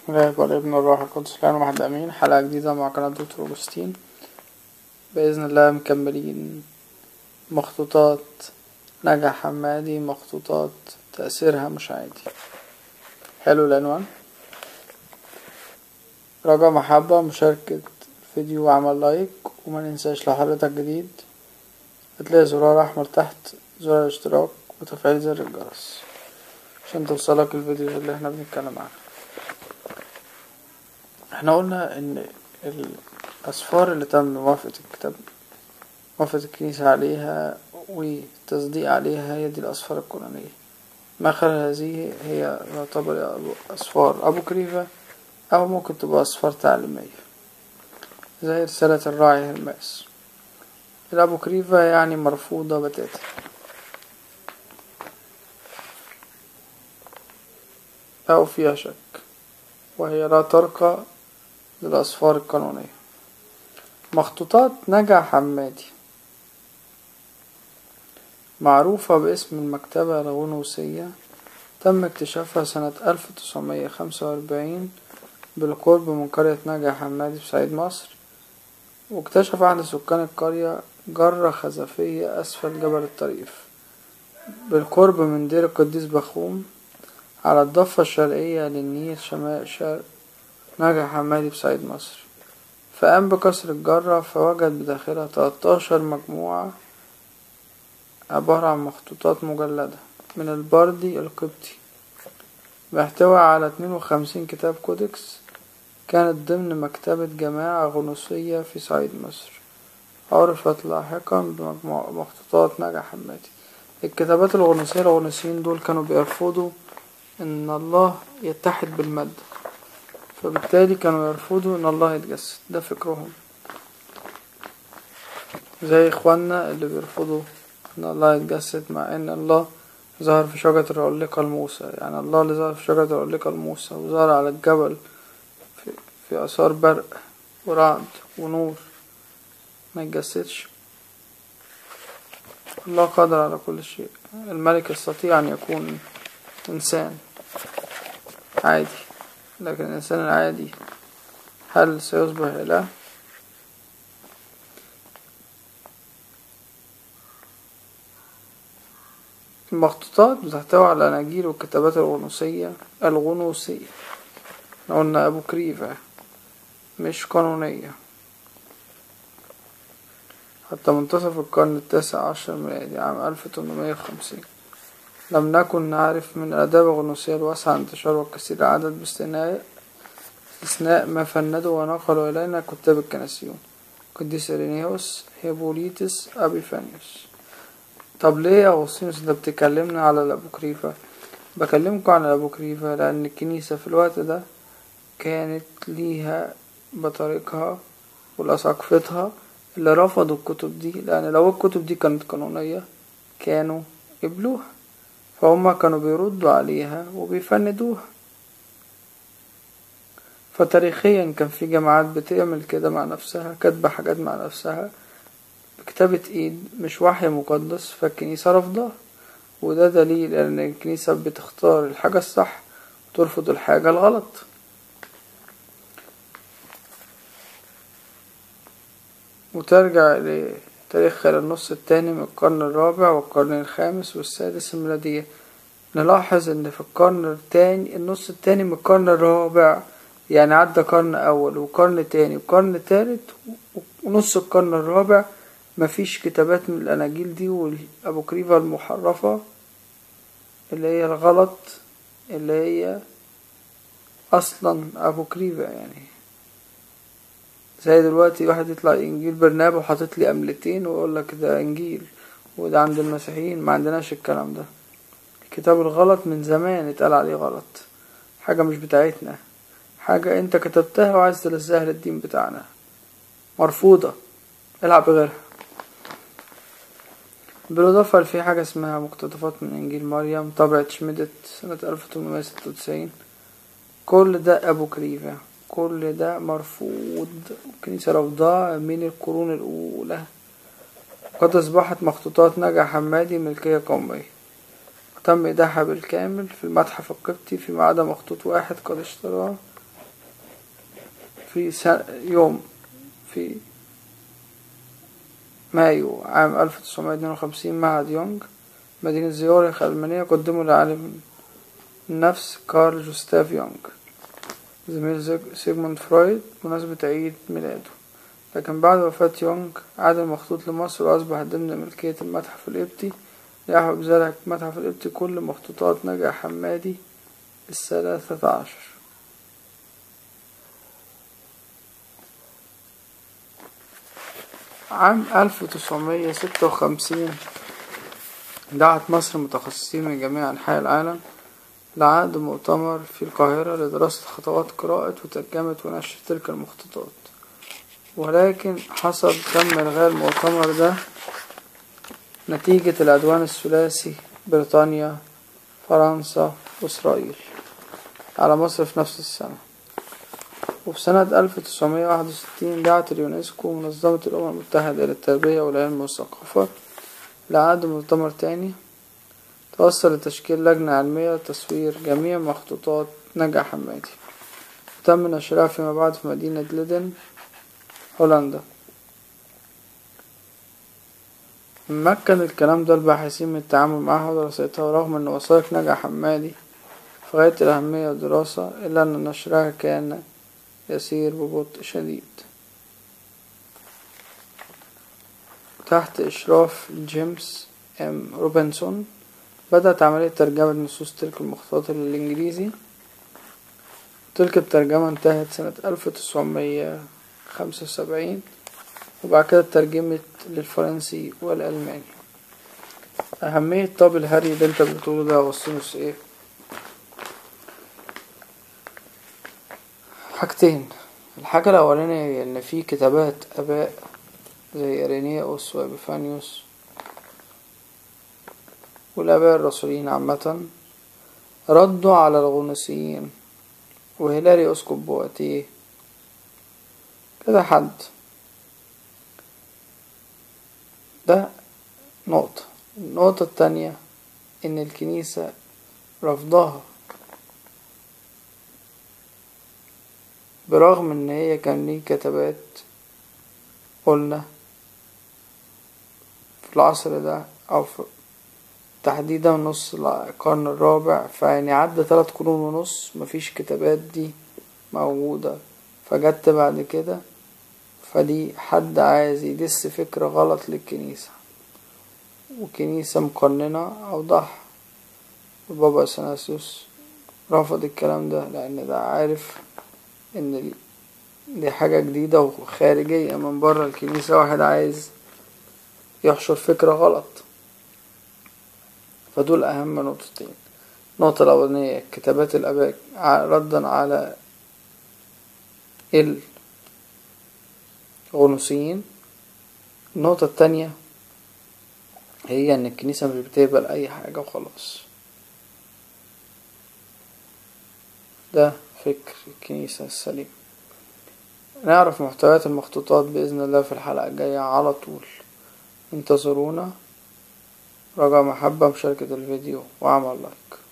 بسم الله والابن والروح القدس الآن واحد أمين حلقة جديدة مع قناة دكتور أوجستين بإذن الله مكملين مخطوطات نجا حمادي مخطوطات تأثيرها مش عادي حلو العنوان رجاء محبة مشاركة الفيديو وعمل لايك وما ننساش لو حضرتك جديد هتلاقي زرار أحمر تحت زرار الاشتراك وتفعيل زر الجرس عشان توصلك الفيديو اللي احنا بنتكلم عنه احنا قلنا ان الاسفار اللي تم موافقة الكتاب موافقة الكنيسة عليها والتصديق عليها هي دي الاسفار القرآنية ما خلال هذه هي يعتبر اسفار ابو كريفة او ممكن تبقى اسفار تعليمية زي رسالة الراعي هرماس الابو كريفة يعني مرفوضة بتاتا او فيها شك وهي لا ترقى للأسفار القانونية مخطوطات نجا حمادي معروفة باسم المكتبة الغنوصية تم اكتشافها سنة ألف تسعمية خمسة وأربعين بالقرب من قرية نجا حمادي في صعيد مصر واكتشف أحد سكان القرية جرة خزفية أسفل جبل الطريف بالقرب من دير القديس بخوم على الضفة الشرقية للنيل شمال شرق نجا حمادي بصعيد مصر فقام بكسر الجرة فوجد بداخلها تلاتاشر مجموعة عبارة عن مخطوطات مجلدة من البردي القبطي محتوى على اتنين وخمسين كتاب كودكس كانت ضمن مكتبة جماعة غنوصية في صعيد مصر عرفت لاحقا بمخطوطات نجا حمادي الكتابات الغنوصية الغنوصيين دول كانوا بيرفضوا ان الله يتحد بالمادة فبالتالي كانوا يرفضوا ان الله يتجسد ده فكرهم زي اخواننا اللي بيرفضوا ان الله يتجسد مع ان الله ظهر في شجرة العليقة لموسى يعني الله اللي ظهر في شجرة العليقة لموسى وظهر على الجبل في, في اثار برق ورعد ونور ما يتجسدش الله قادر على كل شيء الملك يستطيع ان يكون انسان عادي لكن الإنسان العادي هل سيصبح إله؟ المخطوطات بتحتوي على الأناجيل والكتابات الغنوصية الغنوصية قلنا أبو كريفة مش قانونية حتى منتصف القرن التاسع عشر ميلادي عام ألف تمنمية وخمسين لم نكن نعرف من الآداب الغنوصية الواسعة انتشار والكثير العدد باستثناء استثناء ما فندوا ونقلوا إلينا كتاب الكنسيون قديس إرينيوس هيبوليتس أبيفانيوس طب ليه يا أغسطينوس انت بتكلمنا على الأبوكريفة بكلمكم عن الأبوكريفة لأن الكنيسة في الوقت ده كانت ليها بطريقها ولأساقفتها اللي رفضوا الكتب دي لأن لو الكتب دي كانت قانونية كانوا قبلوها فهم كانوا بيردوا عليها وبيفندوها فتاريخيا كان في جماعات بتعمل كده مع نفسها كاتبة حاجات مع نفسها بكتابة ايد مش وحي مقدس فالكنيسة رفضها وده دليل ان الكنيسة بتختار الحاجة الصح وترفض الحاجة الغلط وترجع لتاريخ خلال النص التاني من القرن الرابع والقرن الخامس والسادس الميلادية نلاحظ ان في القرن التاني النص التاني من القرن الرابع يعني عدى قرن اول وقرن تاني وقرن تالت ونص القرن الرابع مفيش كتابات من الاناجيل دي والابوكريفة المحرفة اللي هي الغلط اللي هي اصلا ابوكريفة يعني زي دلوقتي واحد يطلع انجيل برنابا وحاطط لي املتين ويقول لك ده انجيل وده عند المسيحيين ما عندناش الكلام ده الكتاب الغلط من زمان اتقال عليه غلط حاجة مش بتاعتنا حاجة انت كتبتها وعايز تلزقها للدين بتاعنا مرفوضة العب غيرها بالإضافة في حاجة اسمها مقتطفات من إنجيل مريم طبعة شميدت سنة ألف تمنمية ستة وتسعين كل ده أبو كريفة كل ده مرفوض الكنيسة رفضاه من القرون الأولى قد أصبحت مخطوطات نجا حمادي ملكية قومية تم إيداعها بالكامل في المتحف القبطي فيما عدا مخطوط واحد قد اشتراه في سنة يوم في مايو عام ألف تسعمائة اتنين وخمسين معهد يونغ مدينة زيورخ ألمانيا قدموا لعالم النفس كارل جوستاف يونغ زميل سيغموند فرويد بمناسبة عيد ميلاده لكن بعد وفاة يونغ عاد المخطوط لمصر وأصبح ضمن ملكية المتحف القبطي يحوي بذلك المتحف القبطي كل مخطوطات نجع حمادي الثلاثة عشر عام ألف تسعمية ستة وخمسين دعت مصر متخصصين من جميع أنحاء العالم لعقد مؤتمر في القاهرة لدراسة خطوات قراءة وترجمة ونشر تلك المخطوطات ولكن حصل تم إلغاء المؤتمر ده نتيجة العدوان الثلاثي بريطانيا فرنسا وإسرائيل على مصر في نفس السنة وفي سنة ألف تسعمية واحد وستين دعت اليونسكو منظمة الأمم المتحدة للتربية والعلم والثقافة لعقد مؤتمر تاني توصل لتشكيل لجنة علمية لتصوير جميع مخطوطات نجع حمادي وتم نشرها فيما بعد في مدينة ليدن هولندا مكن الكلام ده الباحثين من التعامل معها ودراستها ورغم أن وثائق نجع حمادي في غاية الأهمية والدراسة إلا أن نشرها كان يسير ببطء شديد تحت إشراف جيمس إم روبنسون بدأت عملية ترجمة نصوص تلك المخطوطات للإنجليزي تلك الترجمة انتهت سنة ألف تسعمية خمسة وسبعين وبعد كده اترجمت للفرنسي والألماني أهمية طاب الهري اللي انت بتقوله ده وصنص ايه حاجتين الحاجة الأولانية هي إن في كتابات آباء زي إرينيوس وإبيفانيوس والآباء الرسولين عامة ردوا على الغنوصيين وهيلاري أسقف بواتيه كذا حد ده نقطة النقطة التانية إن الكنيسة رفضها برغم إن هي كان ليه كتابات قلنا في العصر ده أو في تحديدا نص القرن الرابع فيعني عدى تلات قرون ونص مفيش كتابات دي موجودة فجت بعد كده فدي حد عايز يدس فكرة غلط للكنيسة وكنيسة مقننة أوضح بابا سناسيوس رفض الكلام ده لأن ده عارف إن دي حاجة جديدة وخارجية من برا الكنيسة واحد عايز يحشر فكرة غلط فدول أهم نقطتين النقطة الأولانية كتابات الآباء ردا على الغنوصيين النقطة التانية هي إن الكنيسة مش بتقبل أي حاجة وخلاص ده فكر الكنيسة السليم نعرف محتويات المخطوطات بإذن الله في الحلقة الجاية على طول انتظرونا رجاء محبة مشاركة الفيديو وعمل لايك